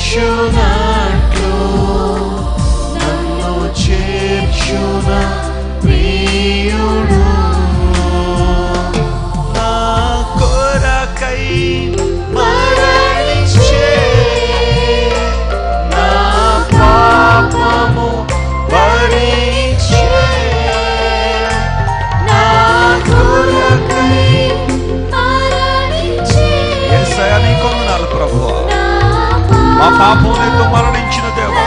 చేర్చునట్లు నన్ను చేర్చున ప్రియుడు నా కొరకై మరణించే నా పాపము భరించే నా కొరకై యేసయ్య నీ కొందనాలు ప్రభువా మా పాపం నీతో మరణించిన దేవా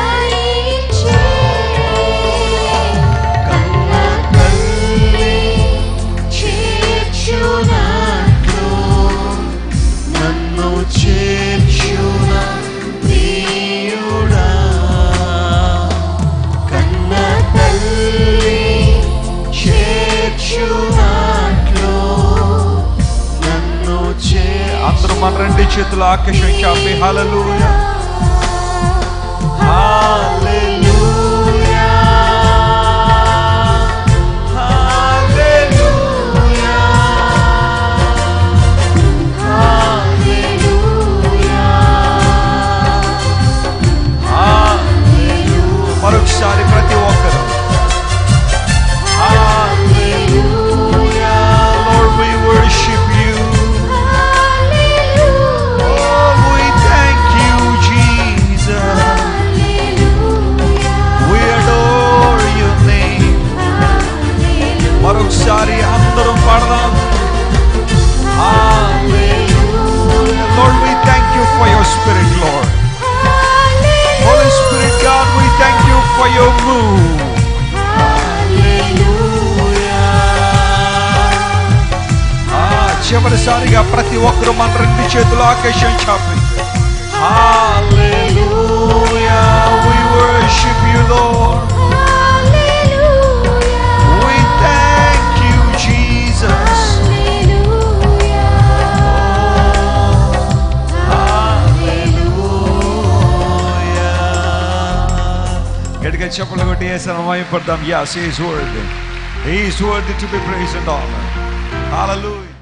కన్న తల్లి చేర్చునట్లు నన్ను చేర్చున ప్రియుడా కన్న తల్లి చేర్చునట్లు నన్ను చే అందరూ మన రెండు చేతులు ఆకాశం చాపి హల్లెలూయా హల్లెలూయా హల్లెలూయా హల్లెలూయా హల్లెలూయా మరొకసారి ప్రతి ఒక్కరు హల్లెలూయా Lord we worship you Oh we thank you Jesus We adore your name మరొకసారి అందరం పాడదాం Hallelujah. Lord, we thank you for your spirit, Lord. Holy Spirit, God, we thank you for your move. Ah, చివరిసారిగా ప్రతి ఒక్కరూ మన రెండు చేతులు ఆకాశం చాపి Hallelujah. We worship you, Lord. We thank you, Jesus. గట్టిగా చెప్పలు కొట్టి వేసిన మయపడదాం as is word is word to be praise and honour hallelujah